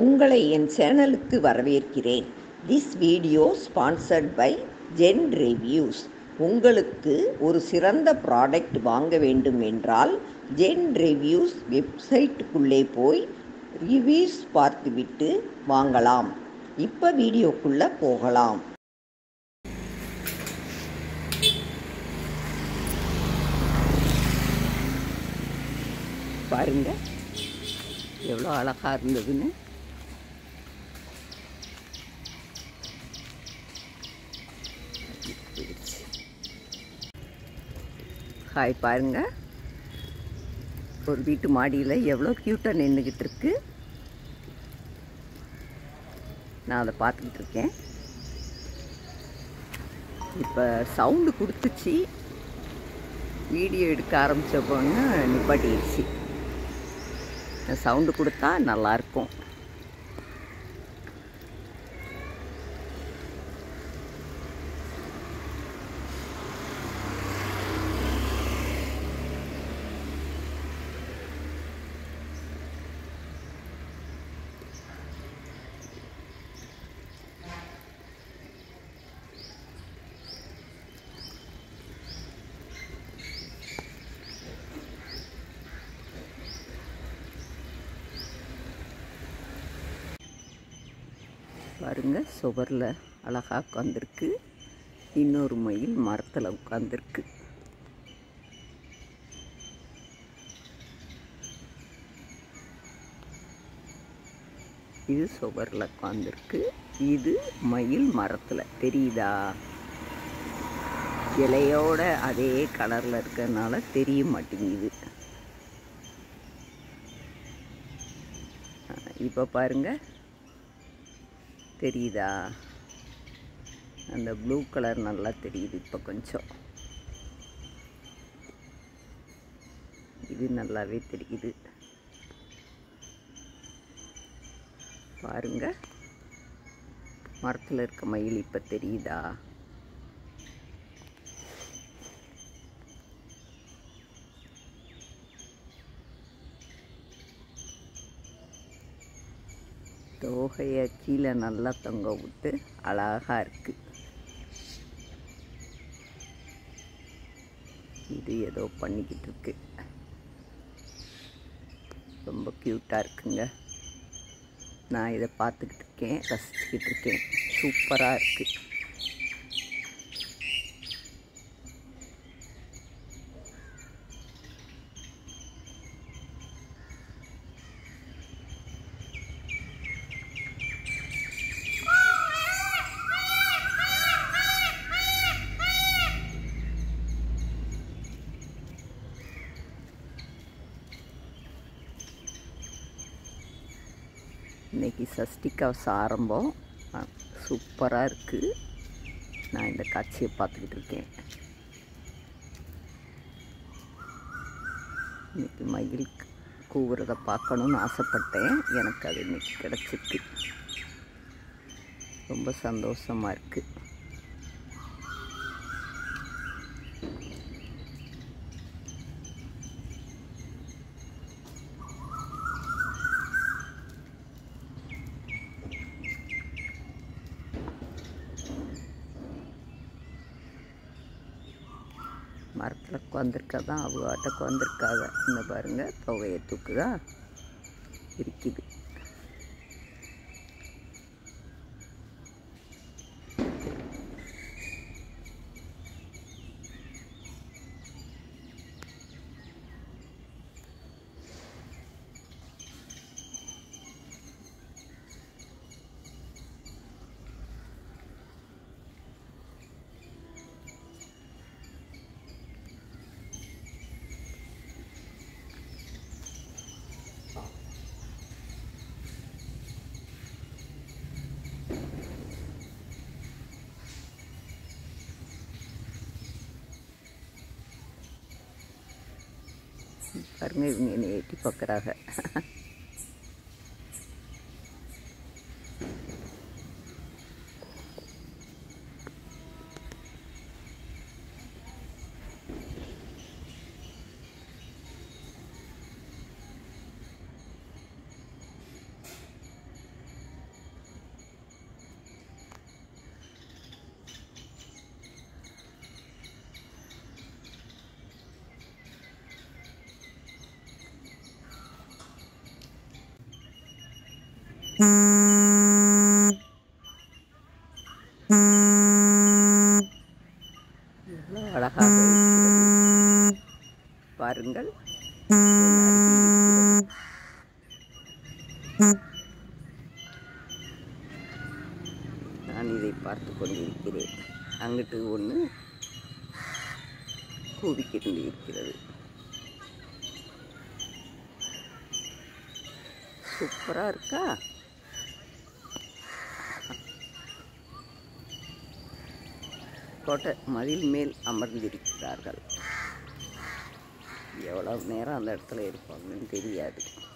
உங்களை என் சேனலுக்கு வரவேற்கிறேன் this video sponsored by Zen reviews உங்களுக்கு ஒரு சிறந்த ப்ராடக்ட் வாங்க வேண்டும் என்றால் ஜென் ரிவ்யூஸ் வெப்சைட்டுக்குள்ளே போய் ரிவ்யூஸ் பார்த்துவிட்டு வாங்கலாம் இப்போ வீடியோக்குள்ளே போகலாம் பாருங்க எவ்வளோ அழகாக இருந்ததுன்னு ஹாய் பாருங்க ஒரு வீட்டு மாடியில் எவ்வளோ க்யூட்டாக நின்றுக்கிட்டு இருக்கு நான் அதை பார்த்துக்கிட்டு இருக்கேன் இப்போ சவுண்டு கொடுத்துச்சு வீடியோ எடுக்க ஆரம்பித்தப்போன்னு நிப்பாட்டிடுச்சு சவுண்டு கொடுத்தா நல்லாயிருக்கும் பாருங்க சுவரில் அழகாக உட்காந்துருக்கு இன்னொரு மயில் மரத்தில் உட்காந்துருக்கு இது சுவரில் உட்காந்துருக்கு இது மயில் மரத்தில் தெரியுதா இலையோட அதே கலரில் இருக்கிறதுனால தெரிய மாட்டேங்குது இப்போ பாருங்கள் தெரியுதா அந்த ப்ளூ கலர் நல்லா தெரியுது இப்போ கொஞ்சம் இது நல்லாவே தெரியுது பாருங்க மரத்தில் இருக்க மயில் இப்போ தெரியுதா தோகையை கீழே நல்லா தொங்க விட்டு அழகாக இருக்கு இது ஏதோ பண்ணிக்கிட்டு இருக்கு ரொம்ப க்யூட்டாக இருக்குங்க நான் இதை பார்த்துக்கிட்டு இருக்கேன் ரசிச்சுக்கிட்டு இருக்கேன் சூப்பராக இருக்குது இன்றைக்கி சஷ்டிகவசம் ஆரம்பம் சூப்பராக இருக்குது நான் இந்த காட்சியை பார்த்துக்கிட்டு இருக்கேன் இன்றைக்கி மயில் கூவுறதை பார்க்கணுன்னு ஆசைப்பட்டேன் எனக்கு அது இன்றைக்கி கிடச்சிருக்கு ரொம்ப சந்தோஷமாக இருக்குது மரத்தில் உட்காந்துருக்கா அவங்க ஆட்ட உட்காந்துருக்காங்க இந்த பாருங்க தொகையை தூக்குதா இருக்குது பாருங்க இவங்க என்னை எட்டி பார்க்குறாங்க எவ்வளோ அழகாக இருக்கிறது பாருங்கள் என் அருகில் இருக்கிறது. நான் இதை பார்த்து கொண்டிருக்கிறேன் அங்கிட்டு ஒன்று கூவிக்கிட்டு இருக்கிறது சூப்பராக இருக்கா கோட்டை மதில் மேல் அமர்ந்திருக்கிறார்கள் எவ்வளவு நேரம் அந்த இடத்துல இருப்பாங்கன்னு தெரியாது